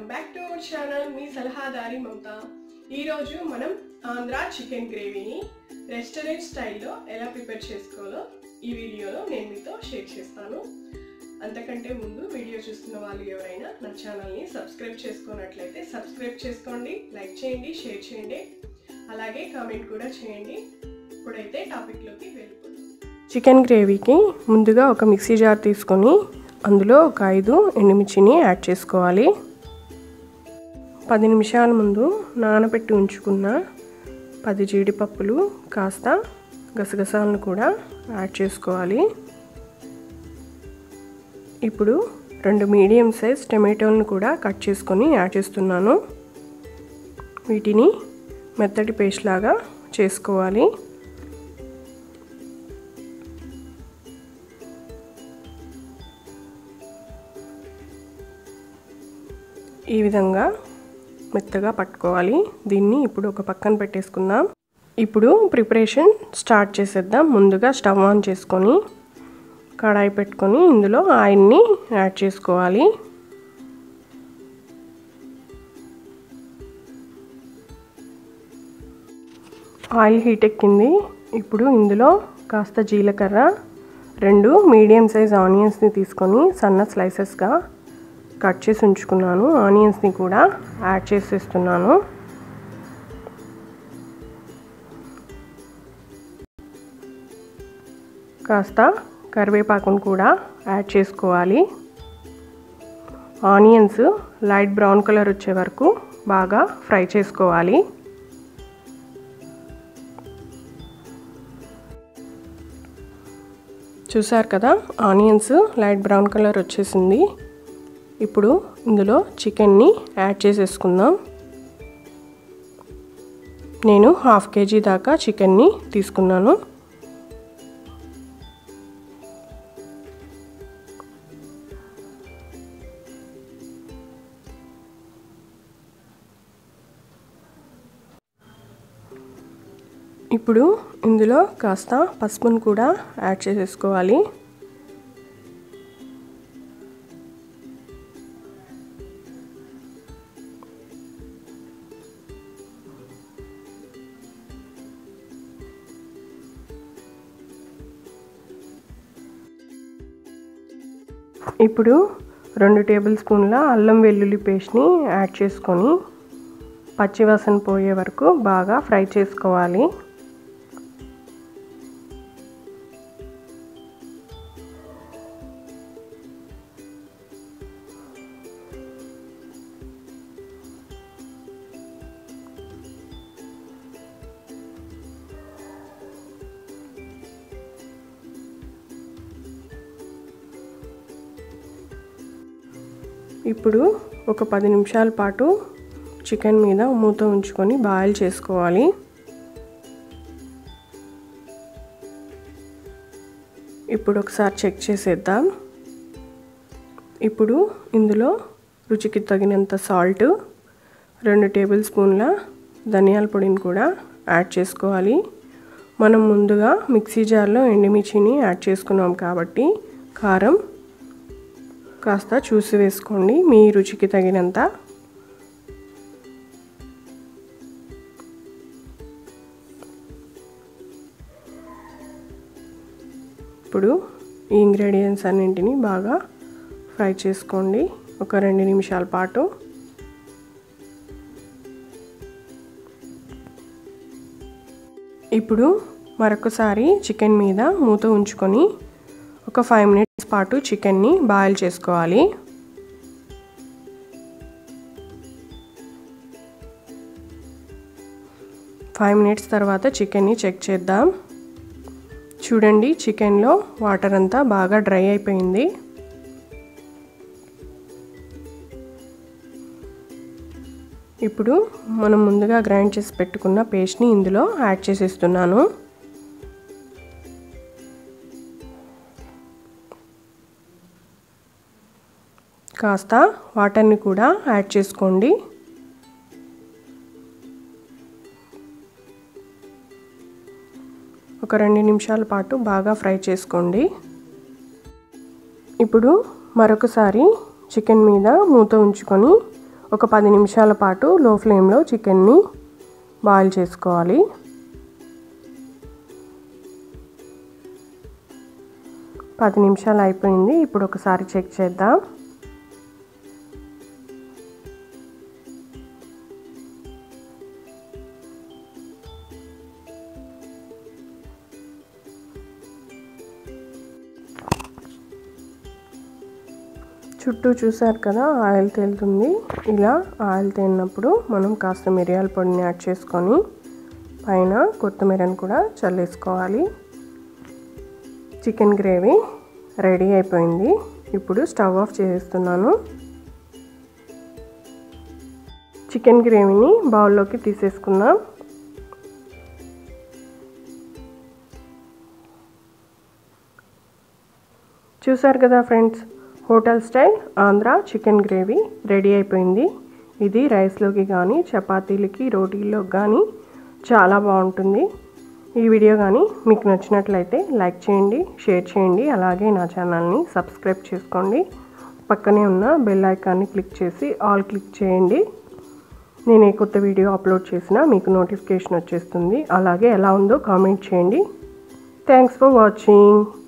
back to our channel మీ సలహాదారి మమత ఈరోజు మనం ఆంధ్ర చికెన్ గ్రేవీని రెస్టారెంట్ స్టైల్లో ఎలా ప్రిపేర్ చేసుకోవాలో ఈ వీడియోలో నేను మీతో షేర్ చేస్తాను అంతకంటే ముందు వీడియో చూస్తున్న వాళ్ళు ఎవరైనా నా ఛానల్ని సబ్స్క్రైబ్ చేసుకున్నట్లయితే సబ్స్క్రైబ్ చేసుకోండి లైక్ చేయండి షేర్ చేయండి అలాగే కామెంట్ కూడా చేయండి ఇప్పుడైతే టాపిక్లోకి వెళ్ళిపోతాం చికెన్ గ్రేవీకి ముందుగా ఒక మిక్సీ జార్ తీసుకొని అందులో ఒక ఐదు ఎండుమిర్చిని యాడ్ చేసుకోవాలి పది నిమిషాల ముందు నానబెట్టి ఉంచుకున్న పది జీడిపప్పులు కాస్త గసగసాలను కూడా యాడ్ చేసుకోవాలి ఇప్పుడు రెండు మీడియం సైజ్ టమాటోలను కూడా కట్ చేసుకొని యాడ్ చేస్తున్నాను వీటిని మెత్తటి పేస్ట్ లాగా చేసుకోవాలి ఈ విధంగా మెత్తగా పట్టుకోవాలి దీన్ని ఇప్పుడు ఒక పక్కన పెట్టేసుకుందాం ఇప్పుడు ప్రిపరేషన్ స్టార్ట్ చేసేద్దాం ముందుగా స్టవ్ ఆన్ చేసుకొని కడాయి పెట్టుకొని ఇందులో ఆయిల్ని యాడ్ చేసుకోవాలి ఆయిల్ హీట్ ఎక్కింది ఇప్పుడు ఇందులో కాస్త జీలకర్ర రెండు మీడియం సైజ్ ఆనియన్స్ని తీసుకొని సన్న స్లైసెస్గా కట్ చేసి ఉంచుకున్నాను ఆనియన్స్ని కూడా యాడ్ చేసేస్తున్నాను కాస్త కరివేపాకును కూడా యాడ్ చేసుకోవాలి ఆనియన్స్ లైట్ బ్రౌన్ కలర్ వచ్చే వరకు బాగా ఫ్రై చేసుకోవాలి చూసారు కదా ఆనియన్స్ లైట్ బ్రౌన్ కలర్ వచ్చేసింది ఇప్పుడు ఇందులో చికెన్ని యాడ్ చేసేసుకుందాం నేను హాఫ్ కేజీ దాకా చికెన్ని తీసుకున్నాను ఇప్పుడు ఇందులో కాస్త పసుపును కూడా యాడ్ చేసేసుకోవాలి ఇప్పుడు రెండు టేబుల్ స్పూన్ల అల్లం వెల్లుల్లి పేస్ట్ని యాడ్ చేసుకొని పచ్చివాసన పోయే వరకు బాగా ఫ్రై చేసుకోవాలి ఇప్పుడు ఒక పది నిమిషాల పాటు చికెన్ మీద మూత ఉంచుకొని బాయిల్ చేసుకోవాలి ఇప్పుడు ఒకసారి చెక్ చేసేద్దాం ఇప్పుడు ఇందులో రుచికి తగినంత సాల్ట్ రెండు టేబుల్ స్పూన్ల ధనియాల పొడిని కూడా యాడ్ చేసుకోవాలి మనం ముందుగా మిక్సీ జార్లో ఎండుమిర్చిని యాడ్ చేసుకున్నాం కాబట్టి కారం కాస్త చూసి వేసుకోండి మీ రుచికి తగినంత ఇప్పుడు ఈ ఇంగ్రీడియంట్స్ అన్నింటినీ బాగా ఫ్రై చేసుకోండి ఒక రెండు నిమిషాల పాటు ఇప్పుడు మరొకసారి చికెన్ మీద మూత ఉంచుకొని ఒక ఫైవ్ మినిట్స్ పాటు చికెన్ని బాయిల్ చేసుకోవాలి ఫైవ్ మినిట్స్ తర్వాత చికెన్ని చెక్ చేద్దాం చూడండి చికెన్లో వాటర్ అంతా బాగా డ్రై అయిపోయింది ఇప్పుడు మనం ముందుగా గ్రైండ్ చేసి పెట్టుకున్న పేస్ట్ని ఇందులో యాడ్ చేసేస్తున్నాను కాస్త వాటర్ని కూడా యాడ్ చేసుకోండి ఒక రెండు నిమిషాల పాటు బాగా ఫ్రై చేసుకోండి ఇప్పుడు మరొకసారి చికెన్ మీద మూత ఉంచుకొని ఒక పది నిమిషాల పాటు లో ఫ్లేమ్లో చికెన్ని బాయిల్ చేసుకోవాలి పది నిమిషాలు అయిపోయింది ఇప్పుడు ఒకసారి చెక్ చేద్దాం చుట్టూ చూసారు కదా ఆయిల్ తేలుతుంది ఇలా ఆయిల్ తేలినప్పుడు మనం కాస్త మిరియాల పొడిని యాడ్ చేసుకొని పైన కొత్తిమీరని కూడా చల్లేసుకోవాలి చికెన్ గ్రేవీ రెడీ అయిపోయింది ఇప్పుడు స్టవ్ ఆఫ్ చేస్తున్నాను చికెన్ గ్రేవీని బౌల్లోకి తీసేసుకుందాం చూసారు కదా friends hotel style Andhra chicken gravy ready అయిపోయింది ఇది రైస్లోకి కానీ చపాతీలకి రోటీల్లోకి కానీ చాలా బాగుంటుంది ఈ వీడియో కానీ మీకు నచ్చినట్లయితే లైక్ చేయండి షేర్ చేయండి అలాగే నా ఛానల్ని సబ్స్క్రైబ్ చేసుకోండి పక్కనే ఉన్న బెల్ ఐకాన్ని క్లిక్ చేసి ఆల్ క్లిక్ చేయండి నేను ఏ కొత్త వీడియో అప్లోడ్ చేసినా మీకు నోటిఫికేషన్ వచ్చేస్తుంది అలాగే ఎలా ఉందో కామెంట్ చేయండి థ్యాంక్స్ ఫర్ వాచింగ్